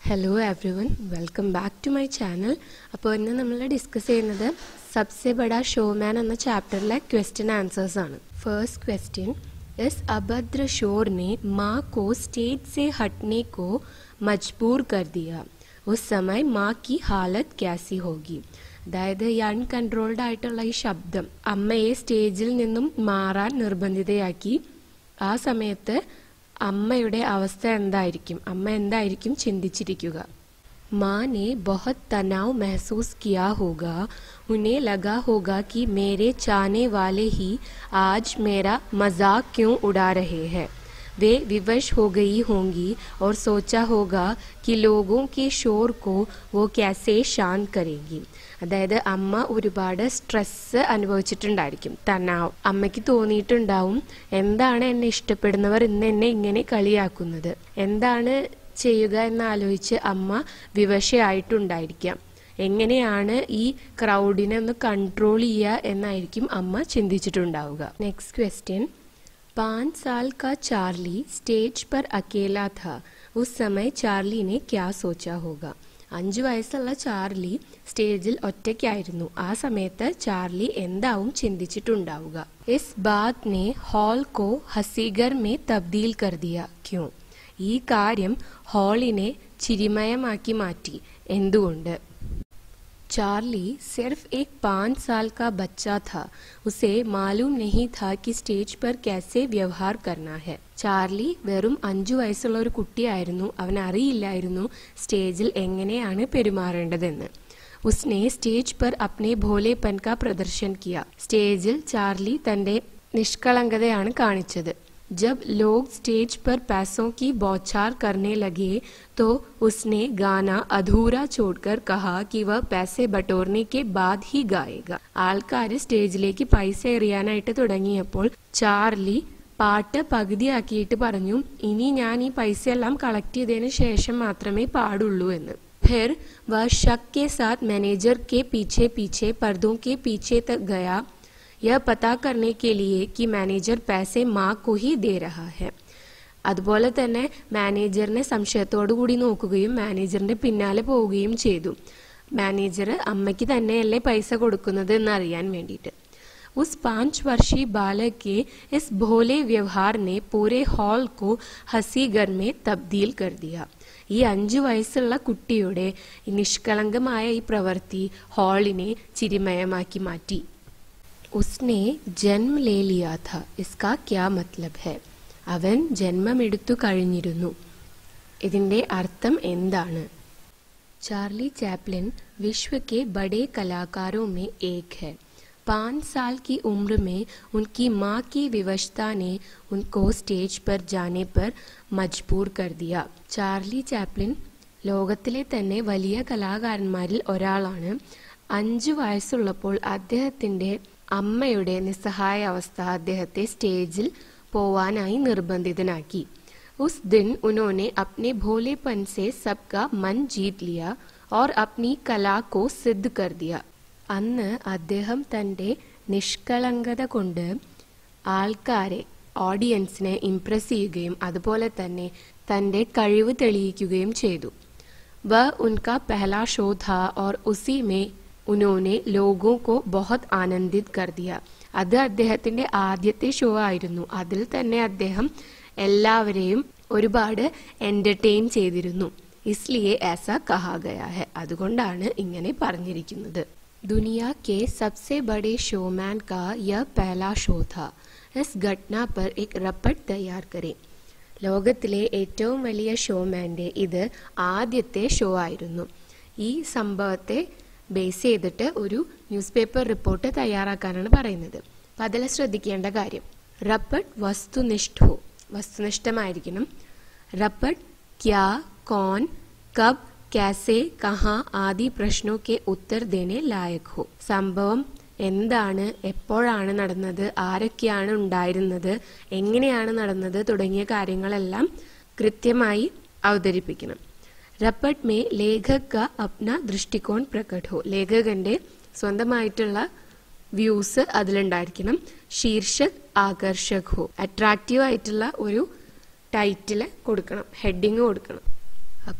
hello everyone welcome back to my channel അപ്പോൾ ഇന്ന് നമ്മൾ ഡിസ്കസ് ചെയ്യുന്നത് സബ്സെ ബഡാ ഷോമാൻ എന്ന ചാപ്റ്ററിലെ ക്വസ്റ്റ്യൻ ആൻസേഴ്സ് ആണ് ഫസ്റ്റ് ക്വസ്റ്റ്യൻ इस अभद्र शोर ने माँ को स्टेज से हटने को मजबूर कर दिया उस समय माँ की हालत कैसी होगी അതായത് ഈ അൺകൺട്രോൾഡ് ആയിട്ടുള്ള ഈ ശബ്ദം അമ്മയെ സ്റ്റേജിൽ നിന്നും മാറാൻ നിർബന്ധിതയാക്കി ആ സമയത്ത് അമ്മയുടെ അവസ്ഥ എന്തായിരിക്കും അമ്മ എന്തായിരിക്കും ചിന്തിച്ചിരിക്കുക माँ ने बहुत तनाव महसूस किया होगा उन्हें लगा होगा कि मेरे चाहने वाले ही आज मेरा मजाक क्यों उड़ा रहे हैं वे विवश हो गई होंगी और सोचा होगा कि लोगों के शोर को वो कैसे शांत करेगी അതായത് അമ്മ ഒരുപാട് സ്ട്രെസ് അനുഭവിച്ചിട്ടുണ്ടായിരിക്കും തനാവ് അമ്മയ്ക്ക് തോന്നിയിട്ടുണ്ടാവും എന്താണ് എന്നെ ഇഷ്ടപ്പെടുന്നവർ ഇന്ന് എന്നെ ഇങ്ങനെ കളിയാക്കുന്നത് എന്താണ് ചെയ്യുക എന്നാലോചിച്ച് അമ്മ വിവശയായിട്ടുണ്ടായിരിക്കാം എങ്ങനെയാണ് ഈ ക്രൗഡിനെ ഒന്ന് കൺട്രോൾ ചെയ്യുക എന്നായിരിക്കും അമ്മ ചിന്തിച്ചിട്ടുണ്ടാവുക നെക്സ്റ്റ് ക്വസ്റ്റ്യൻ पाँच साल का चार्ली स्टेज पर अकेला था उस समय चार्ली ने क्या सोचा होगा അഞ്ചു വയസ്സുള്ള ചാർലി സ്റ്റേജിൽ ഒറ്റയ്ക്കായിരുന്നു ആ സമയത്ത് ചാർലി എന്താവും ചിന്തിച്ചിട്ടുണ്ടാവുക ഇസ് ബാത് നെ ഹാൾ കോ ഹസീഗർ മേ തബ്ദീൽ കർ ദിയ ക്യോ ഈ കാര്യം ഹാളിനെ ചിരിമയമാക്കി മാറ്റി എന്തുകൊണ്ട് चार्ली सिर्फ एक पाँच साल का बच्चा था उसे मालूम नहीं था कि സ്റ്റേജ് पर कैसे വ്യവഹാർ करना है ചാർലി വെറും അഞ്ചു വയസ്സുള്ള ഒരു കുട്ടിയായിരുന്നു അവൻ അറിയില്ലായിരുന്നു സ്റ്റേജിൽ എങ്ങനെയാണ് പെരുമാറേണ്ടതെന്ന് ഉസ്നെ സ്റ്റേജ് पर अपने भोलेपन का प्रदर्शन किया സ്റ്റേജിൽ ചാർലി തന്റെ നിഷ്കളങ്കതയാണ് കാണിച്ചത് जब लोग स्टेज पर पैसों की बौछार करने लगे तो उसने गाना अधूरा छोड़कर कहा कि वह पैसे बटोरने के बाद ही गाएगा ആൾക്കാർ സ്റ്റേജിലേക്ക് പൈസ എറിയാനായിട്ട് തുടങ്ങിയപ്പോൾ ചാർലി പാട്ട് പകുതിയാക്കിയിട്ട് പറഞ്ഞു ഇനി ഞാൻ ഈ പൈസയെല്ലാം കളക്ട് ചെയ്തതിന് ശേഷം മാത്രമേ പാടുള്ളൂ എന്ന് फिर वह शक के साथ मैनेजर के पीछे पीछे पर्दों के पीछे तक गया यह पता करने के लिए कि മാനേജർ पैसे മാ को ही दे रहा है അതുപോലെ തന്നെ മാനേജറിനെ സംശയത്തോടു കൂടി നോക്കുകയും മാനേജറിന്റെ പിന്നാലെ പോവുകയും ചെയ്തു മാനേജർ അമ്മയ്ക്ക് തന്നെയല്ലേ പൈസ കൊടുക്കുന്നത് എന്നറിയാൻ വേണ്ടിയിട്ട് उस पांच वर्षीय बालक के इस भोले व्यवहार ने पूरे हॉल को हसीगर में तब्दील कर दिया ഈ അഞ്ചു വയസ്സുള്ള കുട്ടിയുടെ ഈ നിഷ്കളങ്കമായ ഈ പ്രവൃത്തി ഹാളിനെ ചിരിമയമാക്കി മാറ്റി ഉസ്നെ ജന്മ ലേ ലിയാ ഥ ഇസ്കാ ക്യാ മത്ലബ് ഹെ അവൻ ജന്മമെടുത്തു കഴിഞ്ഞിരുന്നു ഇതിന്റെ അർത്ഥം എന്താണ് चार्ली चैपलिन विश्व के बड़े कलाकारों में एक है पाँच साल की उम्र में उनकी माँ की विवशता ने उनको स्टेज पर जाने पर मजबूर कर दिया ചാർലി ചാപ്ലിൻ ലോകത്തിലെ തന്നെ വലിയ കലാകാരന്മാരിൽ ഒരാളാണ് അഞ്ചു വയസ്സുള്ളപ്പോൾ അദ്ദേഹത്തിന്റെ അമ്മയുടെ നിസ്സഹായ അവസ്ഥ അദ്ദേഹത്തെ സ്റ്റേജിൽ പോവാനായി നിർബന്ധിതനാക്കി उस दिन उन्होंने अपने भोलेपन से सबका मन जीत लिया और अपनी कला को सिद्ध कर दिया അന്ന് അദ്ദേഹം തന്റെ നിഷ്കളങ്കത കൊണ്ട് ആൾക്കാരെ ഓഡിയൻസിനെ ഇംപ്രസ് ചെയ്യുകയും അതുപോലെ തന്നെ തന്റെ കഴിവ് തെളിയിക്കുകയും ചെയ്തു വ ഉൻക പഹല ഷോ ഥാ और उसी में उन्होंने लोगों को बहुत आनंदित कर दिया അത് അദ്ദേഹത്തിന്റെ ആദ്യത്തെ ഷോ ആയിരുന്നു അതിൽ തന്നെ അദ്ദേഹം എല്ലാവരെയും ഒരുപാട് എന്റർടൈൻ ചെയ്തിരുന്നു ഇസ്ലിയെ ऐसा कहा गया है അതുകൊണ്ടാണ് ഇങ്ങനെ പറഞ്ഞിരിക്കുന്നത് दुनिया के सबसे बड़े शोमैन का यह पहला शो था इस घटना पर एक रपट तैयार करें ലോകത്തിലെ ഏറ്റവും വലിയ ഷോമാൻ്റെ ഇത് ആദ്യത്തെ ഷോ ആയിരുന്നു ഈ സംഭവത്തെ ബേസ് ചെയ്തിട്ട് ഒരു ന്യൂസ് പേപ്പർ റിപ്പോർട്ട് തയ്യാറാക്കാനാണ് പറയുന്നത് അപ്പം അതിൽ ശ്രദ്ധിക്കേണ്ട കാര്യം റപ്പട്ട് വസ്തുനിഷ്ഠ ഹോ വസ്തുനിഷ്ഠമായിരിക്കണം റപ്പട്ട് ക്യാ കോൺ കബ് കാസെ കഹാ ആദി പ്രശ്നോ കെ ഉത്തർ ദേനെ ലായക് ഹോ സംഭവം എന്താണ് എപ്പോഴാണ് നടന്നത് ആരൊക്കെയാണ് ഉണ്ടായിരുന്നത് എങ്ങനെയാണ് നടന്നത് തുടങ്ങിയ കാര്യങ്ങളെല്ലാം കൃത്യമായി അവതരിപ്പിക്കണം റപ്പട്ട് മേ ലേഖക അപ്ന ദൃഷ്ടികോൺ പ്രകട് ഹോ ലേഖകന്റെ സ്വന്തമായിട്ടുള്ള വ്യൂസ് അതിലുണ്ടായിരിക്കണം ശീർഷക് ആകർഷക് ഹോ അട്രാക്റ്റീവ് ആയിട്ടുള്ള ഒരു ടൈറ്റിൽ കൊടുക്കണം ഹെഡിങ് കൊടുക്കണം അപ്പോൾ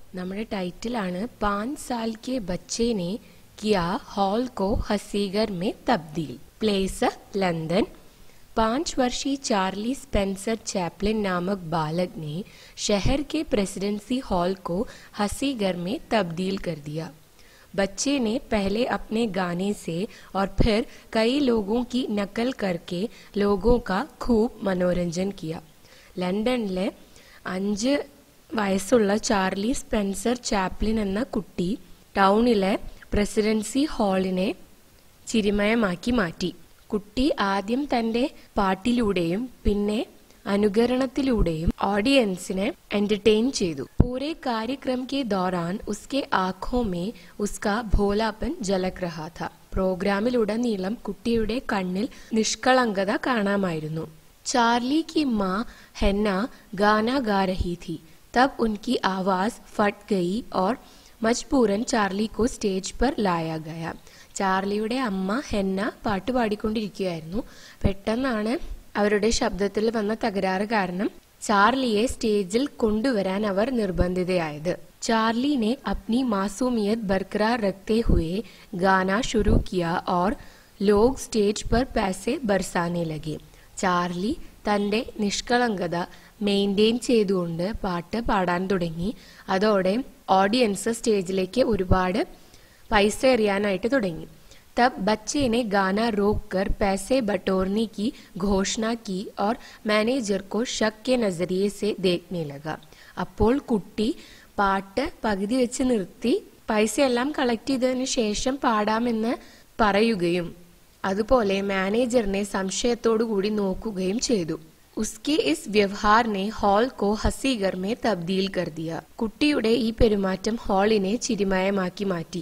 നമ്മുടെ ടൈറ്റിലാണ് പാഞ്ച് സാൽ കെ ബच्चे ने किया हॉल को हसीगर में तब्दील प्लेस लंदन पांच वर्षीय चार्ली स्पेंसर चैपलिन नामक बालक ने शहर के प्रेसिडेंसी हॉल को हसीगर में तब्दील कर दिया बच्चे ने पहले अपने गाने से और फिर कई लोगों की नकल करके लोगों का खूब मनोरंजन किया ലണ്ടനിലെ അഞ്ച് വയസ്സുള്ള ചാർലി സ്പെൻസർ ചാപ്ലിൻ എന്ന കുട്ടി ടൗണിലെ പ്രസിഡൻസി ഹാളിനെ ചിരിമയമാക്കി മാറ്റി കുട്ടി ആദ്യം തന്റെ പാട്ടിലൂടെയും പിന്നെ അനുകരണത്തിലൂടെയും ഓഡിയൻസിനെ എന്റർടൈൻ ചെയ്തു पूरे कार्यक्रम के दौरान उसके आंखों में उसका भोलापन झलक रहा था പ്രോഗ്രാമിലുടനീളം കുട്ടിയുടെ കണ്ണിൽ നിഷ്കളങ്കത കാണാമായിരുന്നു चार्ली की माँ हेन्ना गाना गा रही थी तब उनकी आवाज फट गई और मजबूरन चार्ली को സ്റ്റേജ് पर लाया गया ചാർലിയുടെ അമ്മ ഹെന്ന പാട്ട് പാടിക്കൊണ്ടിരിക്കുകയായിരുന്നു പെട്ടെന്നാണ് അവരുടെ ശബ്ദത്തിൽ വന്ന തകരാറ് കാരണം ചാർലിയെ സ്റ്റേജിൽ കൊണ്ടുവരാൻ അവർ നിർബന്ധിതയായത് चार्ली ने अपनी मासूमियत बरकरार रखते हुए गाना शुरू किया और लोग स्टेज पर पैसे बरसाने लगे ചാർലി തന്റെ നിഷ്കളങ്കത മെയിൻറ്റെയിൻ ചെയ്തുകൊണ്ട് പാട്ട് പാടാൻ തുടങ്ങി അതോടെ ഓഡിയൻസ് സ്റ്റേജിലേക്ക് ഒരുപാട് പൈസ എറിയാനായിട്ട് തുടങ്ങി तब बच्चे ने गाना रोक कर पैसे बटोरने की घोषणा की और मैनेजर को शक के नजरिए से देखने लगा അപ്പോൾ കുട്ടി പാട്ട് പകുതി വെച്ച് നിർത്തി പൈസയെല്ലാം കളക്ട് ചെയ്തതിനു ശേഷം പാടാമെന്ന് പറയുകയും അതുപോലെ മാനേജറിനെ സംശയത്തോടു കൂടി നോക്കുകയും ചെയ്തു ഉസ്കെ ഇസ് വ്യവഹാർ ने हॉल को हसीगर में तब्दील कर दिया കുട്ടിയുടെ ഈ പെരുമാറ്റം ഹാളിനെ ചിരിമയമാക്കി മാറ്റി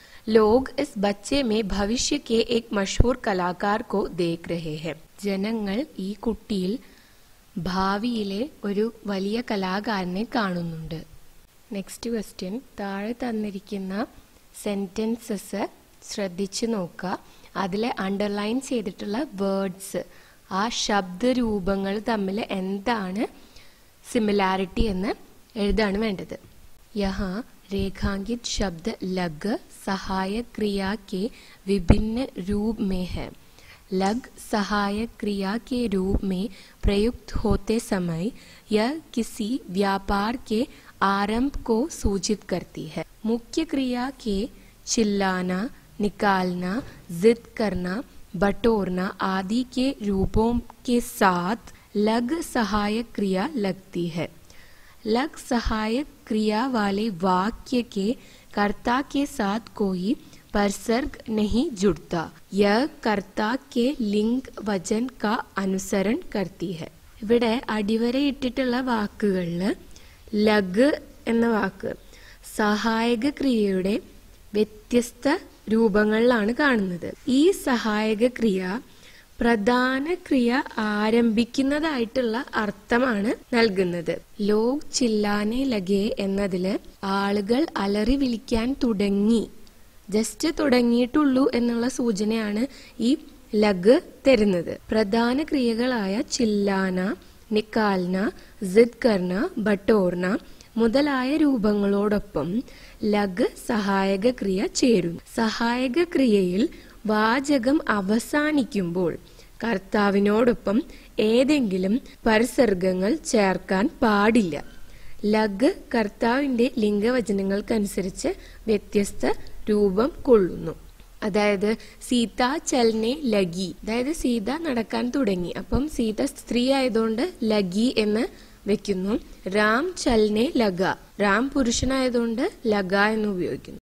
लोग इस बच्चे में भविष्य के एक मशहूर कलाकार को देख रहे हैं ജനങ്ങൾ ഈ കുട്ടിയിൽ ഭാവിയിലെ ഒരു വലിയ കലാകാരനെ കാണുന്നുണ്ട് നെക്സ്റ്റ് ക്വസ്റ്റ്യൻ താഴെ തന്നിരിക്കുന്ന സെന്റൻസസ് ശ്രദ്ധിച്ചു നോക്കുക അതിൽ അണ്ടർലൈൻ ചെയ്തിട്ടുള്ള വേർഡ്സ് ആ ശബ്ദരൂപങ്ങൾ തമ്മിൽ എന്താണ് സിമിലാരിറ്റി എന്ന് എഴുതാണ് വേണ്ടത് यहाँ रेखांकित शब्द लग सहायक क्रिया के विभिन्न रूप में है लग सहायक क्रिया के रूप में प्रयुक्त होते समय यह किसी व्यापार के आरंभ को सूचित करती है मुख्य क्रिया के चिल्लाना निकालना जिद करना बटोरना आदि के रूपों के साथ लग सहायक क्रिया लगती है लग सहायक क्रिया वाले वाक्य के कर्ता के साथ कोई परसर्ग नहीं जुड़ता यह कर्ता के लिंग वचन का अनुसरण करती है ഇവിടെ അടിവരയിട്ടിട്ടുള്ള വാക്കുകളിൽ ലഗ് എന്ന വാക്ക് സഹായക ക്രിയയുടെ വ്യത്യസ്ത രൂപങ്ങളിലാണ് കാണുന്നത് ഈ സഹായക ക്രിയ പ്രധാന ക്രിയ ആരംഭിക്കുന്നതായിട്ടുള്ള അർത്ഥമാണ് നൽകുന്നത് ലോക് ചില്ലാനെ ലഗേ എന്നതില് ആളുകൾ അലറി വിളിക്കാൻ തുടങ്ങി ജസ്റ്റ് തുടങ്ങിയിട്ടുള്ളൂ എന്നുള്ള സൂചനയാണ് ഈ ലഗ് തരുന്നത് പ്രധാന ക്രിയകളായ ചില്ലാന നിക്കാൽന സിദ് കർണ ബട്ടോർണ മുതലായ രൂപങ്ങളോടൊപ്പം ലഗ് സഹായക ക്രിയ ചേരുന്നു സഹായക ക്രിയയിൽ വാചകം അവസാനിക്കുമ്പോൾ കർത്താവിനോടൊപ്പം ഏതെങ്കിലും പരിസർഗങ്ങൾ ചേർക്കാൻ പാടില്ല ലഗ് കർത്താവിന്റെ ലിംഗവചനങ്ങൾക്കനുസരിച്ച് വ്യത്യസ്ത രൂപം കൊള്ളുന്നു അതായത് സീത ചലനെ ലഗി അതായത് സീത നടക്കാൻ തുടങ്ങി അപ്പം സീത സ്ത്രീ ആയതുകൊണ്ട് ലഗി എന്ന് വെക്കുന്നു രാം ചലനെ ലഗ രാം പുരുഷനായതുകൊണ്ട് ലഗ എന്ന് ഉപയോഗിക്കുന്നു